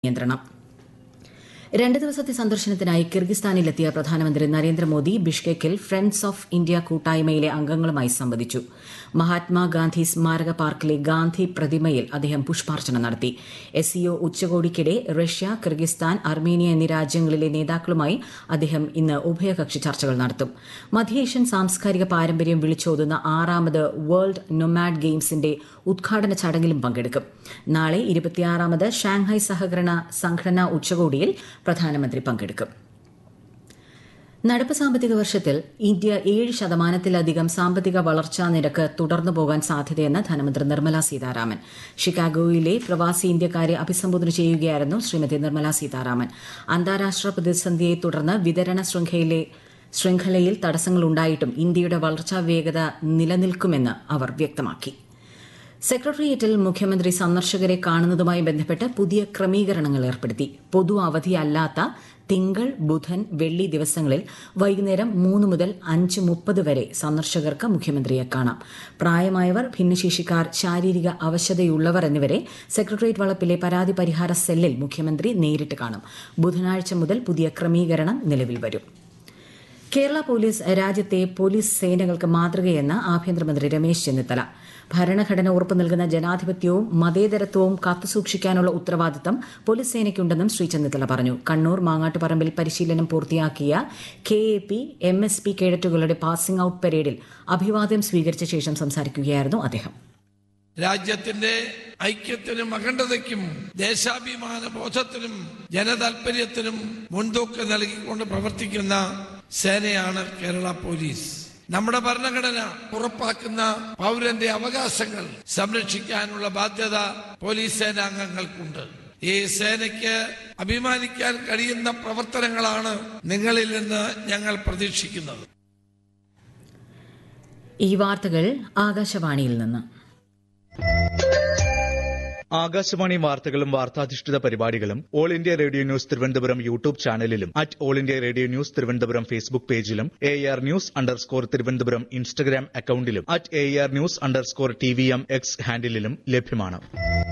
നിയന്ത്രണം രണ്ട് ദിവസത്തെ സന്ദർശനത്തിനായി കിർഗിസ്ഥാനിലെത്തിയ പ്രധാനമന്ത്രി നരേന്ദ്രമോദി ബിഷ്കെക്കിൽ ഫ്രണ്ട്സ് ഓഫ് ഇന്ത്യ കൂട്ടായ്മയിലെ അംഗങ്ങളുമായി സംവദിച്ചു മഹാത്മാഗാന്ധി സ്മാരക പാർക്കിലെ ഗാന്ധി പ്രതിമയിൽ അദ്ദേഹം പുഷ്പാർച്ചന നടത്തി എസ്ഇഒ ഉച്ചകോടിക്കിടെ റഷ്യ കിർഗിസ്ഥാൻ അർമേനിയ എന്നീ രാജ്യങ്ങളിലെ നേതാക്കളുമായി അദ്ദേഹം ഇന്ന് ഉഭയകക്ഷി ചർച്ചകൾ നടത്തും മധ്യേഷ്യൻ സാംസ്കാരിക പാരമ്പര്യം വിളിച്ചോതുന്ന ആറാമത് വേൾഡ് നൊമാഡ് ഗെയിംസിന്റെ ഉദ്ഘാടന ചടങ്ങിലും പങ്കെടുക്കും നാളെ ഇരുപത്തിയാറാമത് ഷാങ്ഹായ് സഹകരണ സംഘടനാ ഉച്ചകോടിയിൽ പ്രധാനമന്ത്രി പങ്കെടുക്കും നടപ്പ് സാമ്പത്തിക വർഷത്തിൽ ഇന്ത്യ ഏഴ് ശതമാനത്തിലധികം സാമ്പത്തിക വളർച്ചാ നിരക്ക് തുടർന്നു പോകാൻ സാധ്യതയെന്ന് ധനമന്ത്രി നിർമ്മല സീതാരാമൻ ഷിക്കാഗോയിലെ പ്രവാസി ഇന്ത്യക്കാരെ അഭിസംബോധന ചെയ്യുകയായിരുന്നു ശ്രീമതി നിർമ്മല സീതാരാമൻ അന്താരാഷ്ട്ര പ്രതിസന്ധിയെ തുടർന്ന് വിതരണ ശൃംഖലയിലെ ശൃംഖലയിൽ തടസ്സങ്ങളുണ്ടായിട്ടും ഇന്ത്യയുടെ വളർച്ചാ വേഗത നിലനിൽക്കുമെന്ന് അവർ വ്യക്തമാക്കി സെക്രട്ടേറിയറ്റിൽ മുഖ്യമന്ത്രി സന്ദർശകരെ കാണുന്നതുമായി ബന്ധപ്പെട്ട് പുതിയ ക്രമീകരണങ്ങൾ ഏർപ്പെടുത്തി പൊതു അവധിയല്ലാത്ത തിങ്കൾ ബുധൻ വെള്ളി ദിവസങ്ങളിൽ വൈകുന്നേരം മൂന്ന് മുതൽ അഞ്ച് മുപ്പത് വരെ സന്ദർശകർക്ക് മുഖ്യമന്ത്രിയെ കാണാം പ്രായമായവർ ഭിന്നശേഷിക്കാർ ശാരീരിക അവശതയുള്ളവർ എന്നിവരെ സെക്രട്ടേറിയറ്റ് വളപ്പിലെ പരാതി പരിഹാര സെല്ലിൽ മുഖ്യമന്ത്രി നേരിട്ട് കാണും ബുധനാഴ്ച മുതൽ പുതിയ ക്രമീകരണം നിലവിൽ വരും കേരള പോലീസ് രാജ്യത്തെ പോലീസ് സേനകൾക്ക് മാതൃകയെന്ന് ആഭ്യന്തരമന്ത്രി രമേശ് ചെന്നിത്തല ഭരണഘടന ഉറപ്പു നൽകുന്ന ജനാധിപത്യവും മതേതരത്വവും കാത്തുസൂക്ഷിക്കാനുള്ള ഉത്തരവാദിത്തം പോലീസ് സേനയ്ക്കുണ്ടെന്നും ശ്രീ ചെന്നിത്തല പറഞ്ഞു കണ്ണൂർ മാങ്ങാട്ടുപറമ്പിൽ പരിശീലനം പൂർത്തിയാക്കിയ K A P M S P കേഡറ്റുകളുടെ പാസിംഗ് ഔട്ട് പരേഡിൽ അഭിവാദ്യം സ്വീകരിച്ച ശേഷം സംസാരിക്കുകയായിരുന്നു അദ്ദേഹം രാജ്യത്തിന്റെ ഐക്യത്തിനും അഖണ്ഡതയ്ക്കും ദേശാഭിമാന ബോധത്തിനും ജനതാൽപര്യത്തിനും മുൻതൂക്കം നൽകിക്കൊണ്ട് പ്രവർത്തിക്കുന്ന സേനയാണ് കേരള പോലീസ് നമ്മുടെ ഭരണഘടന ഉറപ്പാക്കുന്ന പൗരന്റെ അവകാശങ്ങൾ സംരക്ഷിക്കാനുള്ള ബാധ്യത പോലീസ് സേനാംഗങ്ങൾക്കുണ്ട് ഈ സേനയ്ക്ക് അഭിമാനിക്കാൻ കഴിയുന്ന പ്രവർത്തനങ്ങളാണ് നിങ്ങളിൽ നിന്ന് ഞങ്ങൾ പ്രതീക്ഷിക്കുന്നത് ഈ വാർത്തകൾ ആകാശവാണിയിൽ നിന്ന് ആകാശവാണി വാർത്തകളും വാർത്താധിഷ്ഠിത പരിപാടികളും all India radio news Thiruvananthapuram YouTube ചാനലിലും at all India radio news Thiruvananthapuram Facebook പേജിലും A R news underscore Thiruvananthapuram Instagram അക്കൌണ്ടിലും at A R news underscore T V M X ഹാൻഡിലും ലഭ്യമാണ്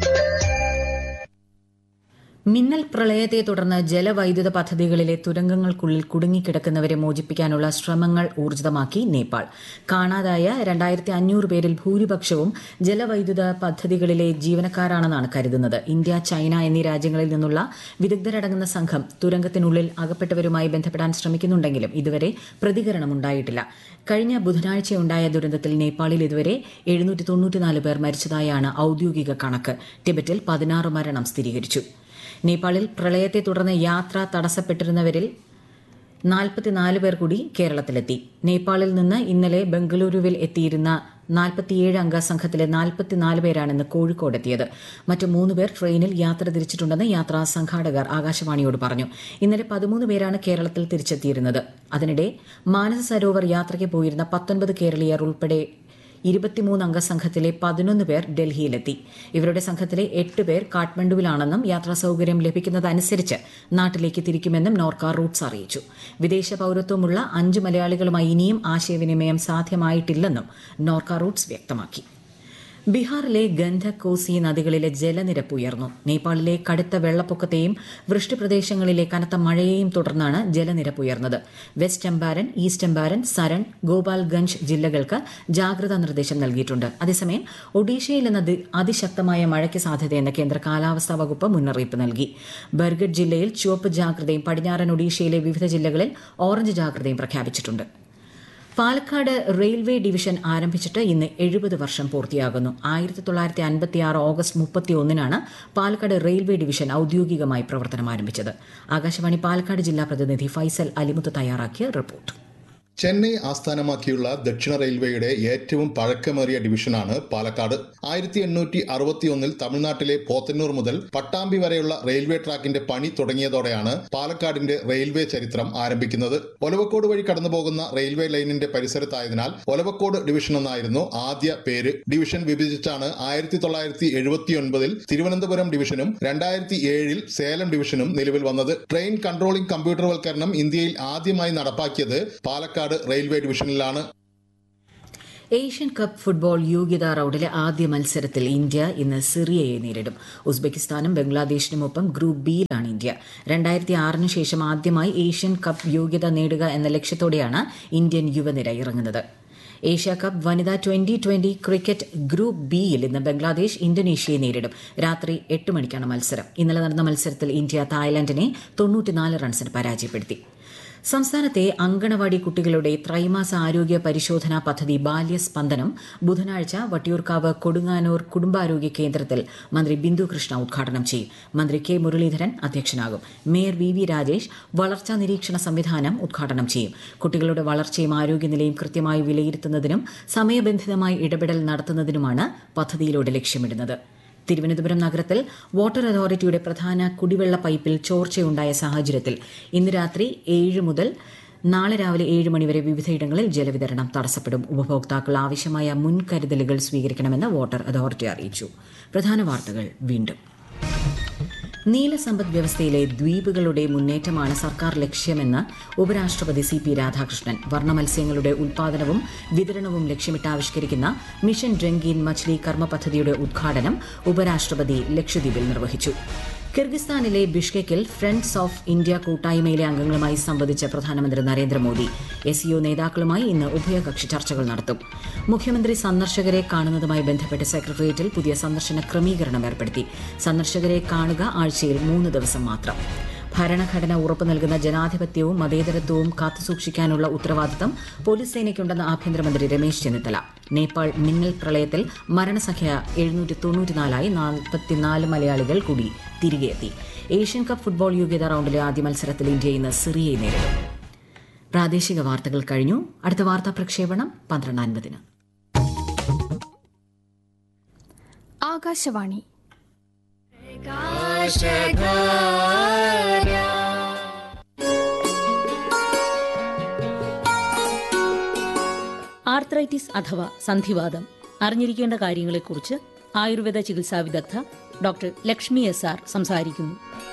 മിന്നൽ പ്രളയത്തെ തുടർന്ന് ജലവൈദ്യുത പദ്ധതികളിലെ തുരങ്കങ്ങൾക്കുള്ളിൽ കുടുങ്ങിക്കിടക്കുന്നവരെ മോചിപ്പിക്കാനുള്ള ശ്രമങ്ങൾ ഊർജിതമാക്കി നേപ്പാൾ കാണാതായ രണ്ടായിരത്തി അഞ്ഞൂറ് പേരിൽ ഭൂരിപക്ഷവും ജലവൈദ്യുത പദ്ധതികളിലെ ജീവനക്കാരാണെന്നാണ് കരുതുന്നത് ഇന്ത്യ ചൈന എന്നീ രാജ്യങ്ങളിൽ നിന്നുള്ള വിദഗ്ധരടങ്ങുന്ന സംഘം തുരങ്കത്തിനുള്ളിൽ അകപ്പെട്ടവരുമായി ബന്ധപ്പെടാൻ ശ്രമിക്കുന്നുണ്ടെങ്കിലും ഇതുവരെ പ്രതികരണമുണ്ടായിട്ടില്ല കഴിഞ്ഞ ബുധനാഴ്ചയുണ്ടായ ദുരന്തത്തിൽ നേപ്പാളിൽ ഇതുവരെ എഴുന്നൂറ്റി തൊണ്ണൂറ്റിനാല് പേർ മരിച്ചതായാണ് ഔദ്യോഗിക കണക്ക് ടിബറ്റിൽ പതിനാറ് മരണം സ്ഥിരീകരിച്ചു നേപ്പാളിൽ പ്രളയത്തെ തുടർന്ന് യാത്ര തടസ്സപ്പെട്ടിരുന്നവരിൽ നാൽപ്പത്തിനാല് പേർ കൂടി കേരളത്തിലെത്തി നേപ്പാളിൽ നിന്ന് ഇന്നലെ ബംഗളൂരുവിൽ എത്തിയിരുന്ന നാൽപ്പത്തിയേഴ് അംഗ സംഘത്തിലെ നാൽപ്പത്തിനാല് പേരാണ് ഇന്ന് കോഴിക്കോട് എത്തിയത് മറ്റ് മൂന്ന് പേർ ട്രെയിനിൽ യാത്ര തിരിച്ചിട്ടുണ്ടെന്ന് യാത്രാ സംഘാടകർ ആകാശവാണിയോട് പറഞ്ഞു ഇന്നലെ പതിമൂന്ന് പേരാണ് കേരളത്തിൽ തിരിച്ചെത്തിയിരുന്നത് അതിനിടെ മാനസ സരോവർ യാത്രയ്ക്ക് പോയിരുന്ന പത്തൊൻപത് കേരളീയർ ഉൾപ്പെടെ ഇരുപത്തിമൂന്ന് അംഗ സംഘത്തിലെ പതിനൊന്ന് പേർ ഡൽഹിയിലെത്തി ഇവരുടെ സംഘത്തിലെ എട്ട് പേർ കാഠ്മണ്ഡുവിലാണെന്നും യാത്രാ സൌകര്യം ലഭിക്കുന്നതനുസരിച്ച് നാട്ടിലേക്ക് തിരിക്കുമെന്നും നോർക്ക റൂട്ട്സ് അറിയിച്ചു വിദേശ പൌരത്വമുള്ള അഞ്ച് മലയാളികളുമായി ഇനിയും ആശയവിനിമയം സാധ്യമായിട്ടില്ലെന്നും നോർക്ക റൂട്ട്സ് വ്യക്തമാക്കി ബീഹാറിലെ ഗന്ധകോസി നദികളിലെ ജലനിരപ്പ് ഉയർന്നു നേപ്പാളിലെ കടുത്ത വെള്ളപ്പൊക്കത്തെയും വൃഷ്ടിപ്രദേശങ്ങളിലെ കനത്ത മഴയെയും തുടർന്നാണ് ജലനിരപ്പ് ഉയർന്നത് വെസ്റ്റ് ചമ്പാരൻ ഈസ്റ്റ് ചമ്പാരൻ സരൺ ഗോപാൽഗഞ്ച് ജില്ലകൾക്ക് ജാഗ്രതാ നിർദ്ദേശം നൽകിയിട്ടുണ്ട് അതേസമയം ഒഡീഷയിൽ ഇന്ന് അതി- അതിശക്തമായ മഴയ്ക്ക് സാധ്യതയെന്ന് കേന്ദ്ര കാലാവസ്ഥാ വകുപ്പ് മുന്നറിയിപ്പ് നൽകി ബർഗഡ് ജില്ലയിൽ ചുവപ്പ് ജാഗ്രതയും പടിഞ്ഞാറൻ ഒഡീഷയിലെ വിവിധ ജില്ലകളിൽ ഓറഞ്ച് ജാഗ്രതയും പ്രഖ്യാപിച്ചിട്ടുണ്ട് പാലക്കാട് റെയിൽവേ ഡിവിഷൻ ആരംഭിച്ചിട്ട് ഇന്ന് എഴുപത് വർഷം പൂർത്തിയാകുന്നു ആയിരത്തി തൊള്ളായിരത്തി അൻപത്തിയാറ് ഓഗസ്റ്റ് മുപ്പത്തി ഒന്നിനാണ് പാലക്കാട് റെയിൽവേ ഡിവിഷൻ ഔദ്യോഗികമായി പ്രവർത്തനം ആരംഭിച്ചത് ആകാശവാണി പാലക്കാട് ജില്ലാ പ്രതിനിധി ഫൈസൽ അലിമുത്ത് തയ്യാറാക്കിയ റിപ്പോർട്ട് ചെന്നൈ ആസ്ഥാനമാക്കിയുള്ള ദക്ഷിണ റെയിൽവേയുടെ ഏറ്റവും പഴക്കമേറിയ ഡിവിഷനാണ് പാലക്കാട് ആയിരത്തി എണ്ണൂറ്റി അറുപത്തിയൊന്നിൽ തമിഴ്നാട്ടിലെ പോത്തന്നൂർ മുതൽ പട്ടാമ്പി വരെയുള്ള റെയിൽവേ ട്രാക്കിന്റെ പണി തുടങ്ങിയതോടെയാണ് പാലക്കാടിന്റെ റെയിൽവേ ചരിത്രം ആരംഭിക്കുന്നത് ഒലവക്കോട് വഴി കടന്നുപോകുന്ന റെയിൽവേ ലൈനിന്റെ പരിസരത്തായതിനാൽ ഒലവക്കോട് ഡിവിഷൻ എന്നായിരുന്നു ആദ്യ പേര് ഡിവിഷൻ വിഭജിച്ചാണ് ആയിരത്തി തൊള്ളായിരത്തി എഴുപത്തിയൊൻപതിൽ തിരുവനന്തപുരം ഡിവിഷനും രണ്ടായിരത്തി ഏഴിൽ സേലം ഡിവിഷനും നിലവിൽ വന്നത് ട്രെയിൻ കൺട്രോളിംഗ് കമ്പ്യൂട്ടർവൽക്കരണം ഇന്ത്യയിൽ ആദ്യമായി നടപ്പാക്കിയത് പാലക്കാട് റെയിൽവേ ഡിവിഷനിലാണ് ഏഷ്യൻ കപ്പ് ഫുട്ബോൾ യോഗ്യതാ റൌണ്ടിലെ ആദ്യ മത്സരത്തിൽ ഇന്ത്യ ഇന്ന് സിറിയയെ നേരിടും ഉസ്ബെക്കിസ്ഥാനും ബംഗ്ലാദേശിനുമൊപ്പം ഗ്രൂപ്പ് ബിയിലാണ് ഇന്ത്യ രണ്ടായിരത്തി ആറിന് ശേഷം ആദ്യമായി ഏഷ്യൻ കപ്പ് യോഗ്യത നേടുക എന്ന ലക്ഷ്യത്തോടെയാണ് ഇന്ത്യൻ യുവനിര ഇറങ്ങുന്നത് ഏഷ്യ കപ്പ് വനിതാ ട്വന്റി ട്വന്റി ക്രിക്കറ്റ് ഗ്രൂപ്പ് ബിയിൽ ഇന്ന് ബംഗ്ലാദേശ് ഇന്തോനേഷ്യയെ നേരിടും രാത്രി എട്ട് മണിക്കാണ് മത്സരം ഇന്നലെ നടന്ന മത്സരത്തിൽ ഇന്ത്യ തായ്ലാന്റിനെ തൊണ്ണൂറ്റിനാല് റൺസിന് പരാജയപ്പെടുത്തി സംസ്ഥാനത്തെ അങ്കണവാടി കുട്ടികളുടെ ത്രൈമാസ ആരോഗ്യ പരിശോധനാ പദ്ധതി ബാല്യസ്പന്ദനം ബുധനാഴ്ച വട്ടിയൂർക്കാവ് കൊടുങ്ങാനൂർ കുടുംബാരോഗ്യ കേന്ദ്രത്തിൽ മന്ത്രി ബിന്ദു കൃഷ്ണ ഉദ്ഘാടനം ചെയ്യും മന്ത്രി കെ മുരളീധരൻ അധ്യക്ഷനാകും മേയർ വി വി രാജേഷ് വളർച്ചാ നിരീക്ഷണ സംവിധാനം ഉദ്ഘാടനം ചെയ്യും കുട്ടികളുടെ വളർച്ചയും ആരോഗ്യനിലയും കൃത്യമായി വിലയിരുത്തുന്നതിനും സമയബന്ധിതമായി ഇടപെടൽ നടത്തുന്നതിനുമാണ് പദ്ധതിയിലൂടെ ലക്ഷ്യമിടുന്നത് തിരുവനന്തപുരം നഗരത്തിൽ വാട്ടർ അതോറിറ്റിയുടെ പ്രധാന കുടിവെള്ള പൈപ്പിൽ ചോർച്ചയുണ്ടായ സാഹചര്യത്തിൽ ഇന്ന് രാത്രി ഏഴ് മുതൽ നാളെ രാവിലെ ഏഴ് മണിവരെ വിവിധയിടങ്ങളിൽ ജലവിതരണം തടസ്സപ്പെടും ഉപഭോക്താക്കൾ ആവശ്യമായ മുൻകരുതലുകൾ സ്വീകരിക്കണമെന്ന് വാട്ടർ അതോറിറ്റി അറിയിച്ചു പ്രധാന വാർത്തകൾ വീണ്ടും നീലസമ്പദ് വ്യവസ്ഥയിലെ ദ്വീപുകളുടെ മുന്നേറ്റമാണ് സർക്കാർ ലക്ഷ്യമെന്ന് ഉപരാഷ്ട്രപതി സി പി രാധാകൃഷ്ണൻ വർണ്ണ മത്സ്യങ്ങളുടെ ഉൽപാദനവും വിതരണവും ലക്ഷ്യമിട്ട് ആവിഷ്കരിക്കുന്ന മിഷൻ രംഗീൻ മച്ച്ലി കർമ്മ പദ്ധതിയുടെ ഉദ്ഘാടനം ഉപരാഷ്ട്രപതി ലക്ഷദ്വീപിൽ നിർവഹിച്ചു കിർഗിസ്ഥാനിലെ ബിഷ്കെക്കിൽ ഫ്രണ്ട്സ് ഓഫ് ഇന്ത്യ കൂട്ടായ്മയിലെ അംഗങ്ങളുമായി സംവദിച്ച പ്രധാനമന്ത്രി നരേന്ദ്രമോദി എസ് നേതാക്കളുമായി ഇന്ന് ഉഭയകക്ഷി ചർച്ചകൾ നടത്തും മുഖ്യമന്ത്രി സന്ദർശകരെ കാണുന്നതുമായി ബന്ധപ്പെട്ട് സെക്രട്ടേറിയറ്റിൽ പുതിയ സന്ദർശന ക്രമീകരണം ഏർപ്പെടുത്തി സന്ദർശകരെ കാണുക ആഴ്ചയിൽ മൂന്ന് ദിവസം മാത്രം ഭരണഘടന ഉറപ്പു നൽകുന്ന ജനാധിപത്യവും മതേതരത്വവും കാത്തുസൂക്ഷിക്കാനുള്ള ഉത്തരവാദിത്തം പോലീസ് സേനയ്ക്കുണ്ടെന്ന് ആഭ്യന്തരമന്ത്രി രമേശ് ചെന്നിത്തല നേപ്പാൾ മിന്നൽ പ്രളയത്തിൽ മരണസംഖ്യ എഴുന്നൂറ്റി തൊണ്ണൂറ്റിനാലായി നാൽപ്പത്തിനാല് മലയാളികൾ കൂടി തിരികെയെത്തി ഏഷ്യൻ കപ്പ് ഫുട്ബോൾ യോഗ്യതാ റൌണ്ടിലെ ആദ്യ മത്സരത്തിൽ ഇന്ത്യ ഇന്ന് സിറിയയെ നേരിടും പ്രാദേശിക വാർത്തകൾ കഴിഞ്ഞു അടുത്ത വാർത്താ പ്രക്ഷേപണം പന്ത്രണ്ട് അൻപതിന് ആകാശവാണി ആർത്രൈറ്റിസ് അഥവാ സന്ധിവാദം അറിഞ്ഞിരിക്കേണ്ട കാര്യങ്ങളെക്കുറിച്ച് ആയുർവേദ ചികിത്സാ വിദഗ്ധ ഡോക്ടർ ലക്ഷ്മി എസ് ആർ സംസാരിക്കുന്നു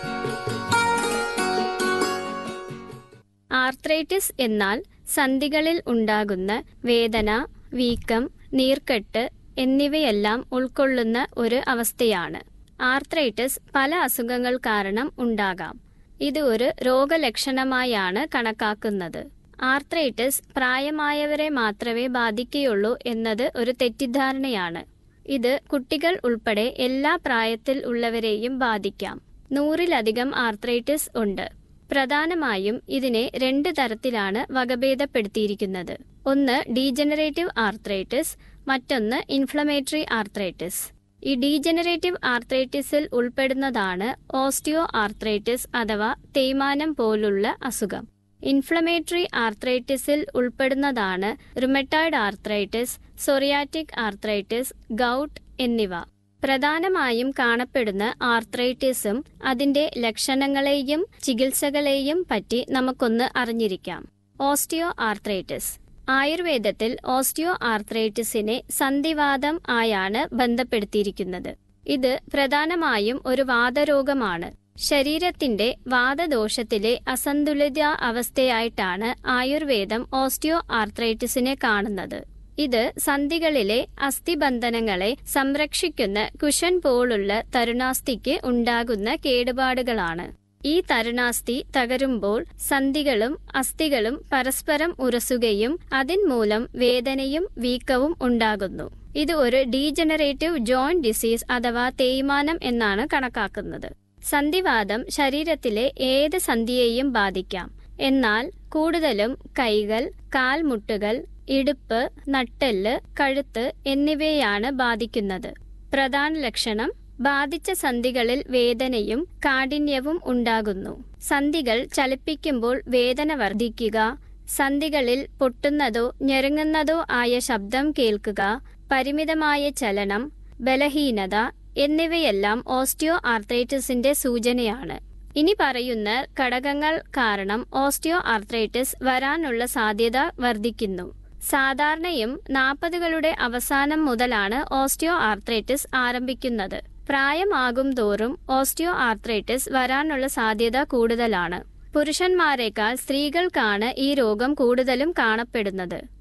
ആർത്രൈറ്റിസ് എന്നാൽ സന്ധികളിൽ ഉണ്ടാകുന്ന വേദന വീക്കം നീർക്കെട്ട് എന്നിവയെല്ലാം ഉൾക്കൊള്ളുന്ന ഒരു അവസ്ഥയാണ് ആർത്രൈറ്റിസ് പല അസുഖങ്ങൾ കാരണം ഉണ്ടാകാം ഇത് ഒരു രോഗലക്ഷണമായാണ് കണക്കാക്കുന്നത് ആർത്രൈറ്റിസ് പ്രായമായവരെ മാത്രമേ ബാധിക്കുകയുള്ളൂ എന്നത് ഒരു തെറ്റിദ്ധാരണയാണ് ഇത് കുട്ടികൾ ഉൾപ്പെടെ എല്ലാ പ്രായത്തിൽ ഉള്ളവരെയും ബാധിക്കാം നൂറിലധികം ആർത്രൈറ്റിസ് ഉണ്ട് പ്രധാനമായും ഇതിനെ രണ്ട് തരത്തിലാണ് വകഭേദപ്പെടുത്തിയിരിക്കുന്നത് ഒന്ന് ഡീജനറേറ്റീവ് ആർത്രൈറ്റിസ് മറ്റൊന്ന് ഇൻഫ്ലമേറ്ററി ആർത്രൈറ്റിസ് ഈ ഡീജനറേറ്റീവ് ആർത്രൈറ്റിസിൽ ഉൾപ്പെടുന്നതാണ് ഓസ്റ്റിയോ ആർത്രൈറ്റിസ് അഥവാ തേയ്മാനം പോലുള്ള അസുഖം ഇൻഫ്ലമേറ്ററി ആർത്രൈറ്റിസിൽ ഉൾപ്പെടുന്നതാണ് rheumatoid arthritis psoriatic arthritis gout എന്നിവ പ്രധാനമായും കാണപ്പെടുന്ന ആർത്രൈറ്റിസും അതിന്റെ ലക്ഷണങ്ങളെയും ചികിത്സകളെയും പറ്റി നമുക്കൊന്ന് അറിഞ്ഞിരിക്കാം ഓസ്റ്റിയോ ആർത്രൈറ്റിസ് ആയുർവേദത്തിൽ ഓസ്റ്റിയോ ആർത്രൈറ്റിസിനെ സന്ധിവാദം ആയാണ് ബന്ധപ്പെടുത്തിയിരിക്കുന്നത് ഇത് പ്രധാനമായും ഒരു വാതരോഗമാണ് ശരീരത്തിന്റെ വാദദോഷത്തിലെ അസന്തുലിത അവസ്ഥയായിട്ടാണ് ആയുർവേദം ഓസ്റ്റിയോ ആർത്രൈറ്റിസിനെ കാണുന്നത് ഇത് സന്ധികളിലെ അസ്ഥിബന്ധനങ്ങളെ സംരക്ഷിക്കുന്ന കുഷൻ പോലുള്ള തരുണാസ്ഥിക്ക് ഉണ്ടാകുന്ന കേടുപാടുകളാണ് ഈ തരുണാസ്ഥി തകരുമ്പോൾ സന്ധികളും അസ്ഥികളും പരസ്പരം ഉരസുകയും അതിൻമൂലം വേദനയും വീക്കവും ഉണ്ടാകുന്നു ഇത് ഒരു ഡീജനറേറ്റീവ് ജോയിന്റ് ഡിസീസ് അഥവാ തേയ്മാനം എന്നാണ് കണക്കാക്കുന്നത് സന്ധിവാദം ശരീരത്തിലെ ഏത് സന്ധിയെയും ബാധിക്കാം എന്നാൽ കൂടുതലും കൈകൾ കാൽമുട്ടുകൾ ഇടുപ്പ് നട്ടെല്ല് കഴുത്ത് എന്നിവയാണ് ബാധിക്കുന്നത് പ്രധാന ലക്ഷണം ബാധിച്ച സന്ധികളിൽ വേദനയും കാഠിന്യവും ഉണ്ടാകുന്നു സന്ധികൾ ചലിപ്പിക്കുമ്പോൾ വേദന വർദ്ധിക്കുക സന്ധികളിൽ പൊട്ടുന്നതോ ഞെരുങ്ങുന്നതോ ആയ ശബ്ദം കേൾക്കുക പരിമിതമായ ചലനം ബലഹീനത എന്നിവയെല്ലാം ഓസ്റ്റിയോ ആർത്രൈറ്റിസിന്റെ സൂചനയാണ് ഇനി പറയുന്ന ഘടകങ്ങൾ കാരണം ഓസ്റ്റിയോ ആർത്രൈറ്റിസ് വരാനുള്ള സാധ്യത വർദ്ധിക്കുന്നു സാധാരണയും നാൽപ്പതുകളുടെ അവസാനം മുതലാണ് ഓസ്റ്റിയോ ആർത്രൈറ്റിസ് ആരംഭിക്കുന്നത് പ്രായമാകും തോറും ഓസ്റ്റിയോ ആർത്രൈറ്റിസ് വരാനുള്ള സാധ്യത കൂടുതലാണ് പുരുഷന്മാരെക്കാൾ സ്ത്രീകൾക്കാണ് ഈ രോഗം കൂടുതലും കാണപ്പെടുന്നത്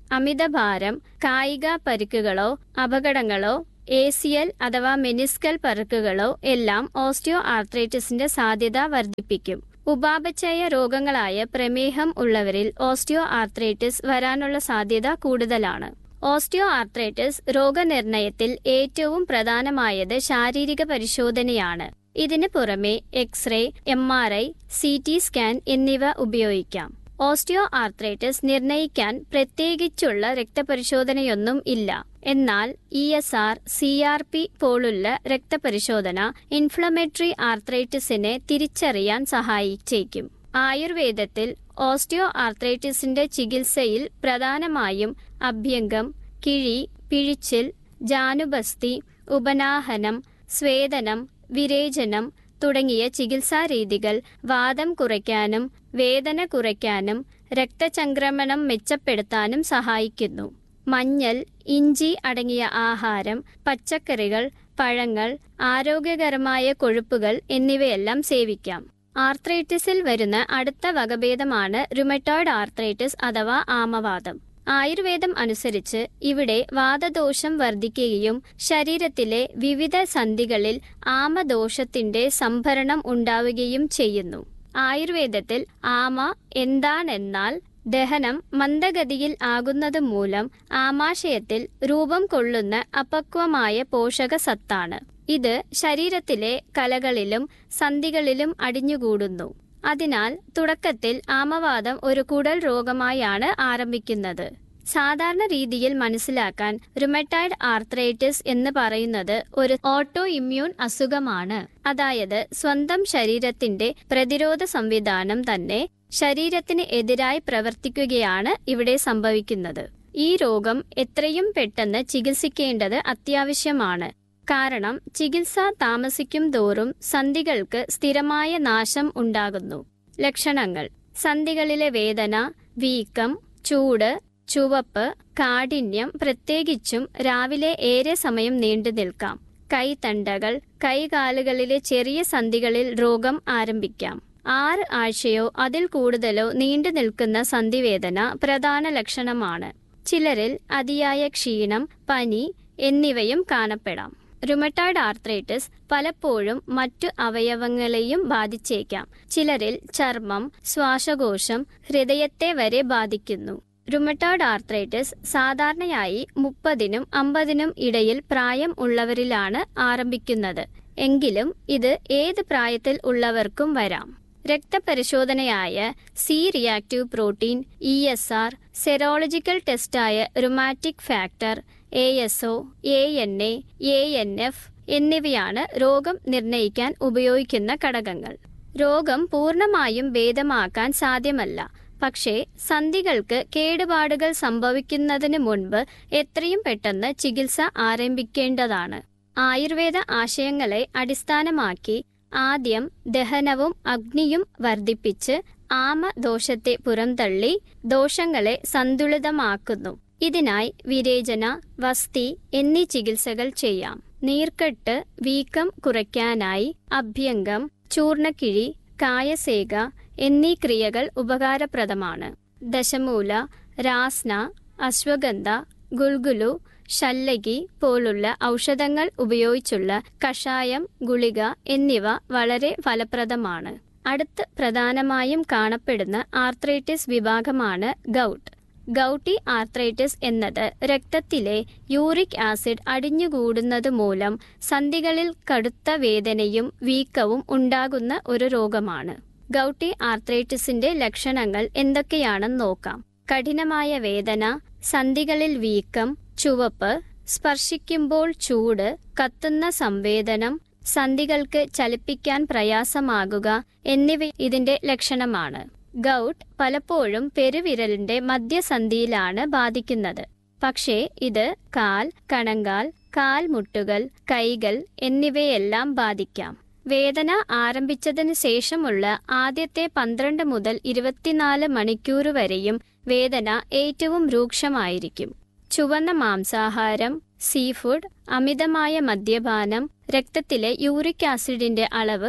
അമിതഭാരം കായിക പരിക്കുകളോ അപകടങ്ങളോ എ സി എൽ അഥവാ മെനിസ്കൽ പരുക്കുകളോ എല്ലാം ഓസ്റ്റിയോ ആർത്രൈറ്റിസിന്റെ സാധ്യത വർദ്ധിപ്പിക്കും ഉപാപചയ രോഗങ്ങളായ പ്രമേഹം ഉള്ളവരിൽ ഓസ്റ്റിയോ ആർത്രൈറ്റിസ് വരാനുള്ള സാധ്യത കൂടുതലാണ് ഓസ്റ്റിയോ ആർത്രൈറ്റിസ് രോഗനിർണയത്തിൽ ഏറ്റവും പ്രധാനമായത് ശാരീരിക പരിശോധനയാണ് ഇതിന് പുറമെ x-ray M R I C T scan എന്നിവ ഉപയോഗിക്കാം ഓസ്റ്റിയോ ആർത്രൈറ്റിസ് നിർണയിക്കാൻ പ്രത്യേകിച്ചുള്ള രക്തപരിശോധനയൊന്നും ഇല്ല എന്നാൽ E S R C R P പോലുള്ള രക്തപരിശോധന ഇൻഫ്ലമേറ്ററി ആർത്രൈറ്റിസിനെ തിരിച്ചറിയാൻ സഹായിച്ചേക്കും ആയുർവേദത്തിൽ ഓസ്റ്റിയോ ആർത്രൈറ്റിസിന്റെ ചികിത്സയിൽ പ്രധാനമായും അഭ്യംഗം കിഴി പിഴിച്ചിൽ ജാനുബസ്തി ഉപനാഹനം സ്വേദനം വിരേചനം തുടങ്ങിയ ചികിത്സാ രീതികൾ വാദം കുറയ്ക്കാനും വേദന കുറയ്ക്കാനും രക്തചംക്രമണം മെച്ചപ്പെടുത്താനും സഹായിക്കുന്നു മഞ്ഞൾ ഇഞ്ചി അടങ്ങിയ ആഹാരം പച്ചക്കറികൾ പഴങ്ങൾ ആരോഗ്യകരമായ കൊഴുപ്പുകൾ എന്നിവയെല്ലാം സേവിക്കാം ആർത്രൈറ്റിസിൽ വരുന്ന അടുത്ത വകഭേദമാണ് റുമറ്റോയ്ഡ് ആർത്രൈറ്റിസ് അഥവാ ആമവാദം ആയുർവേദം അനുസരിച്ച് ഇവിടെ വാദദോഷം വർദ്ധിക്കുകയും ശരീരത്തിലെ വിവിധ സന്ധികളിൽ ആമദോഷത്തിന്റെ സംഭരണം ഉണ്ടാവുകയും ചെയ്യുന്നു ആയുർവേദത്തിൽ ആമ എന്താണെന്നാൽ ദഹനം മന്ദഗതിയിൽ ആകുന്നത് മൂലം ആമാശയത്തിൽ രൂപം കൊള്ളുന്ന അപക്വമായ പോഷക സത്താണ് ഇത് ശരീരത്തിലെ കലകളിലും സന്ധികളിലും അടിഞ്ഞുകൂടുന്നു അതിനാൽ തുടക്കത്തിൽ ആമവാദം ഒരു കുടൽ രോഗമായാണ് ആരംഭിക്കുന്നത് സാധാരണ രീതിയിൽ മനസ്സിലാക്കാൻ റുമറ്റൈഡ് ആർത്രൈറ്റിസ് എന്ന് പറയുന്നത് ഒരു ഓട്ടോ ഇമ്മ്യൂൺ അസുഖമാണ് അതായത് സ്വന്തം ശരീരത്തിന്റെ പ്രതിരോധ സംവിധാനം തന്നെ ശരീരത്തിന് എതിരായി പ്രവർത്തിക്കുകയാണ് ഇവിടെ സംഭവിക്കുന്നത് ഈ രോഗം എത്രയും പെട്ടെന്ന് ചികിത്സിക്കേണ്ടത് അത്യാവശ്യമാണ് കാരണം ചികിത്സ താമസിക്കും തോറും സന്ധികൾക്ക് സ്ഥിരമായ നാശം ഉണ്ടാകുന്നു ലക്ഷണങ്ങൾ സന്ധികളിലെ വേദന വീക്കം ചൂട് ചുവപ്പ് കാഠിന്യം പ്രത്യേകിച്ചും രാവിലെ ഏറെ സമയം നീണ്ടു നിൽക്കാം കൈത്തണ്ടകൾ കൈകാലുകളിലെ ചെറിയ സന്ധികളിൽ രോഗം ആരംഭിക്കാം ആറ് ആഴ്ചയോ അതിൽ കൂടുതലോ നീണ്ടു നിൽക്കുന്ന സന്ധിവേദന പ്രധാന ലക്ഷണമാണ് ചിലരിൽ അതിയായ ക്ഷീണം പനി എന്നിവയും കാണപ്പെടാം റുമറ്റോയ്ഡ് ആർത്രൈറ്റിസ് പലപ്പോഴും മറ്റു അവയവങ്ങളെയും ബാധിച്ചേക്കാം ചിലരിൽ ചർമ്മം ശ്വാസകോശം ഹൃദയത്തെ വരെ ബാധിക്കുന്നു റുമറ്റോയ്ഡ് ആർത്രൈറ്റിസ് സാധാരണയായി മുപ്പതിനും അമ്പതിനും ഇടയിൽ പ്രായം ഉള്ളവരിലാണ് ആരംഭിക്കുന്നത് എങ്കിലും ഇത് ഏത് പ്രായത്തിൽ ഉള്ളവർക്കും വരാം രക്തപരിശോധനയായ C reactive protein E S R serological ടെസ്റ്റായ rheumatic factor A S O A N A A N F എന്നിവയാണ് രോഗം നിർണയിക്കാൻ ഉപയോഗിക്കുന്ന ഘടകങ്ങൾ രോഗം പൂർണ്ണമായും ഭേദമാക്കാൻ സാധ്യമല്ല പക്ഷേ സന്ധികൾക്ക് കേടുപാടുകൾ സംഭവിക്കുന്നതിന് മുൻപ് എത്രയും പെട്ടെന്ന് ചികിത്സ ആരംഭിക്കേണ്ടതാണ് ആയുർവേദ ആശയങ്ങളെ അടിസ്ഥാനമാക്കി ആദ്യം ദഹനവും അഗ്നിയും വർദ്ധിപ്പിച്ച് ആമദോഷത്തെ പുറംതള്ളി ദോഷങ്ങളെ സന്തുലിതമാക്കുന്നു ഇതിനായി വിരേചന വസ്തി എന്നീ ചികിത്സകൾ ചെയ്യാം നീർക്കെട്ട് വീക്കം കുറയ്ക്കാനായി അഭ്യംഗം ചൂർണക്കിഴി കായസേക എന്നീ ക്രിയകൾ ഉപകാരപ്രദമാണ് ദശമൂല രാസ്ന അശ്വഗന്ധ ഗുൽഗുലു ശല്ലകി പോലുള്ള ഔഷധങ്ങൾ ഉപയോഗിച്ചുള്ള കഷായം ഗുളിക എന്നിവ വളരെ ഫലപ്രദമാണ് അടുത്ത് പ്രധാനമായും കാണപ്പെടുന്ന ആർത്രൈറ്റിസ് വിഭാഗമാണ് ഗൗട്ട് ഗൗട്ടി ആർത്രൈറ്റിസ് എന്നത് രക്തത്തിലെ യൂറിക് ആസിഡ് അടിഞ്ഞുകൂടുന്നത് മൂലം സന്ധികളിൽ കടുത്ത വേദനയും വീക്കവും ഉണ്ടാകുന്ന ഒരു രോഗമാണ് ഗൗട്ടി ആർത്രൈറ്റിസിന്റെ ലക്ഷണങ്ങൾ എന്തൊക്കെയാണെന്ന് നോക്കാം കഠിനമായ വേദന സന്ധികളിൽ വീക്കം ചുവപ്പ് സ്പർശിക്കുമ്പോൾ ചൂട് കത്തുന്ന സംവേദനം സന്ധികൾക്ക് ചലിപ്പിക്കാൻ പ്രയാസമാകുക എന്നിവ ഇതിന്റെ ലക്ഷണമാണ് ഗൗട്ട് പലപ്പോഴും പെരുവിരലിന്റെ മധ്യസന്ധിയിലാണ് ബാധിക്കുന്നത് പക്ഷേ ഇത് കാൽ കണങ്കാൽ കാൽമുട്ടുകൾ കൈകൾ എന്നിവയെല്ലാം ബാധിക്കാം വേദന ആരംഭിച്ചതിന് ശേഷമുള്ള ആദ്യത്തെ പന്ത്രണ്ട് മുതൽ ഇരുപത്തിനാല് മണിക്കൂർ വരെയും വേദന ഏറ്റവും രൂക്ഷമായിരിക്കും ചുവന്ന മാംസാഹാരം സീഫുഡ് അമിതമായ മദ്യപാനം രക്തത്തിലെ യൂറിക് ആസിഡിന്റെ അളവ്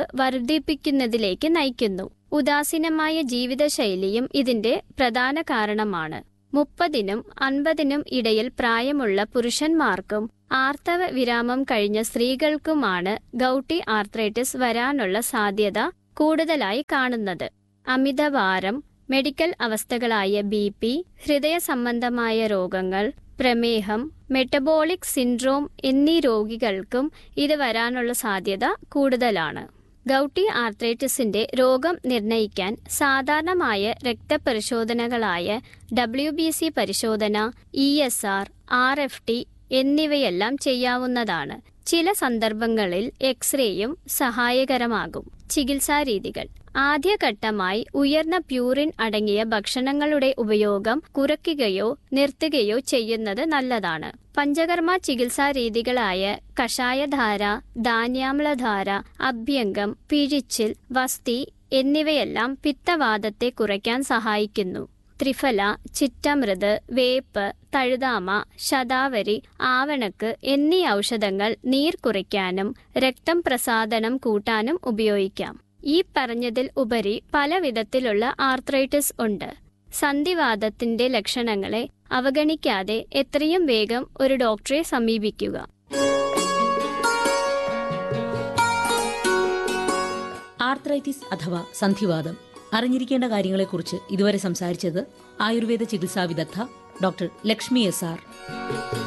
വർദ്ധിപ്പിക്കുന്നതിലേക്ക് നയിക്കുന്നു ഉദാസീനമായ ജീവിതശൈലിയും ഇതിന്റെ പ്രധാന കാരണമാണ് മുപ്പതിനും അൻപതിനും ഇടയിൽ പ്രായമുള്ള പുരുഷന്മാർക്കും ആർത്തവ വിരാമം കഴിഞ്ഞ സ്ത്രീകൾക്കുമാണ് ഗൗട്ടി ആർത്രൈറ്റിസ് വരാനുള്ള സാധ്യത കൂടുതലായി കാണുന്നത് അമിതഭാരം മെഡിക്കൽ അവസ്ഥകളായ ബി പി ഹൃദയ സംബന്ധമായ രോഗങ്ങൾ പ്രമേഹം മെറ്റബോളിക് സിൻഡ്രോം എന്നീ രോഗികൾക്കും ഇത് വരാനുള്ള സാധ്യത കൂടുതലാണ് ഗൗട്ടി ആർത്രൈറ്റിസിന്റെ രോഗം നിർണയിക്കാൻ സാധാരണമായ രക്തപരിശോധനകളായ ഡബ്ല്യു ബി സി പരിശോധന E S R R F T എന്നിവയെല്ലാം ചെയ്യാവുന്നതാണ് ചില സന്ദർഭങ്ങളിൽ എക്സ്റേയും സഹായകരമാകും ചികിത്സാരീതികൾ ആദ്യഘട്ടമായി ഉയർന്ന പ്യൂറിൻ അടങ്ങിയ ഭക്ഷണങ്ങളുടെ ഉപയോഗം കുറയ്ക്കുകയോ നിർത്തുകയോ ചെയ്യുന്നത് നല്ലതാണ് പഞ്ചകർമ്മ ചികിത്സാ രീതികളായ കഷായധാര ധാന്യാമ്ലധാര അഭ്യംഗം പിഴിച്ചിൽ വസ്തി എന്നിവയെല്ലാം പിത്തവാദത്തെ കുറയ്ക്കാൻ സഹായിക്കുന്നു ത്രിഫല ചിറ്റമൃത് വേപ്പ് തഴുതാമ ശതാവരി ആവണക്ക് എന്നീ ഔഷധങ്ങൾ നീർ കുറയ്ക്കാനും രക്തം പ്രസാദനം കൂട്ടാനും ഉപയോഗിക്കാം ഈ പറഞ്ഞതിൽ ഉപരി പല വിധത്തിലുള്ള ആർത്രൈറ്റിസ് ഉണ്ട് സന്ധിവാദത്തിന്റെ ലക്ഷണങ്ങളെ അവഗണിക്കാതെ എത്രയും വേഗം ഒരു ഡോക്ടറെ സമീപിക്കുക ആർത്രൈറ്റിസ് അഥവാ സന്ധിവാദം അറിഞ്ഞിരിക്കേണ്ട കാര്യങ്ങളെക്കുറിച്ച് ഇതുവരെ സംസാരിച്ചത് ആയുർവേദ ചികിത്സാ വിദഗ്ധ ഡോക്ടർ ലക്ഷ്മി എസ് ആർ